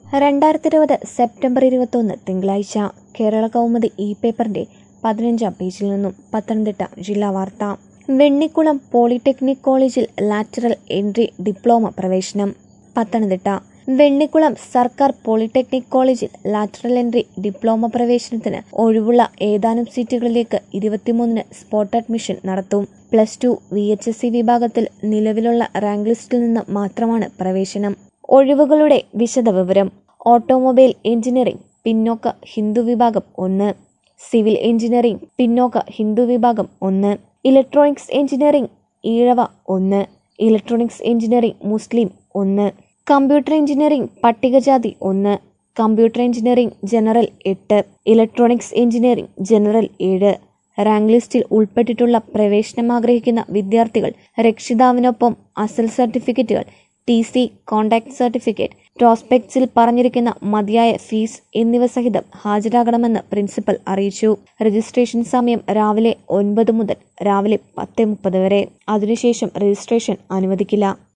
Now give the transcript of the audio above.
രണ്ടായിരത്തി ഇരുപത് സെപ്റ്റംബർ ഇരുപത്തൊന്ന് തിങ്കളാഴ്ച കേരള കൗമുദി ഇ പേപ്പറിന്റെ പതിനഞ്ചാം പേജിൽ നിന്നും പത്തനംതിട്ട ജില്ലാ വാർത്ത വെണ്ണിക്കുളം പോളിടെക്നിക് കോളേജിൽ ലാറ്ററൽ എൻട്രി ഡിപ്ലോമ പ്രവേശനം പത്തനംതിട്ട വെണ്ണിക്കുളം സർക്കാർ പോളിടെക്നിക് കോളേജിൽ ലാറ്ററൽ എൻട്രി ഡിപ്ലോമ പ്രവേശനത്തിന് ഒഴിവുള്ള ഏതാനും സീറ്റുകളിലേക്ക് ഇരുപത്തിമൂന്നിന് സ്പോട്ട് അഡ്മിഷൻ നടത്തും plus two V H S C വിഭാഗത്തിൽ നിലവിലുള്ള റാങ്ക് ലിസ്റ്റിൽ നിന്ന് മാത്രമാണ് പ്രവേശനം ഒഴിവുകളുടെ വിശദവിവരം ഓട്ടോമൊബൈൽ എഞ്ചിനീയറിംഗ് പിന്നോക്ക ഹിന്ദു വിഭാഗം ഒന്ന് സിവിൽ എഞ്ചിനീയറിംഗ് പിന്നോക്ക ഹിന്ദു വിഭാഗം ഒന്ന് ഇലക്ട്രോണിക്സ് എഞ്ചിനീയറിംഗ് ഈഴവ ഒന്ന് ഇലക്ട്രോണിക്സ് എഞ്ചിനീയറിംഗ് മുസ്ലിം ഒന്ന് കമ്പ്യൂട്ടർ എഞ്ചിനീയറിംഗ് പട്ടികജാതി ഒന്ന് കമ്പ്യൂട്ടർ എഞ്ചിനീയറിംഗ് ജനറൽ എട്ട് ഇലക്ട്രോണിക്സ് എഞ്ചിനീയറിംഗ് ജനറൽ ഏഴ് റാങ്ക് ലിസ്റ്റിൽ ഉൾപ്പെട്ടിട്ടുള്ള പ്രവേശനം ആഗ്രഹിക്കുന്ന വിദ്യാർത്ഥികൾ രക്ഷിതാവിനൊപ്പം അസൽ സർട്ടിഫിക്കറ്റുകൾ ടി സി കോണ്ടാക്ട് സർട്ടിഫിക്കറ്റ് പ്രോസ്പെക്ട്സിൽ പറഞ്ഞിരിക്കുന്ന മതിയായ ഫീസ് എന്നിവ സഹിതം ഹാജരാകണമെന്ന് പ്രിൻസിപ്പൽ അറിയിച്ചു രജിസ്ട്രേഷൻ സമയം രാവിലെ ഒൻപത് മുതൽ രാവിലെ പത്ത് മുപ്പത് വരെ അതിനുശേഷം രജിസ്ട്രേഷൻ അനുവദിക്കില്ല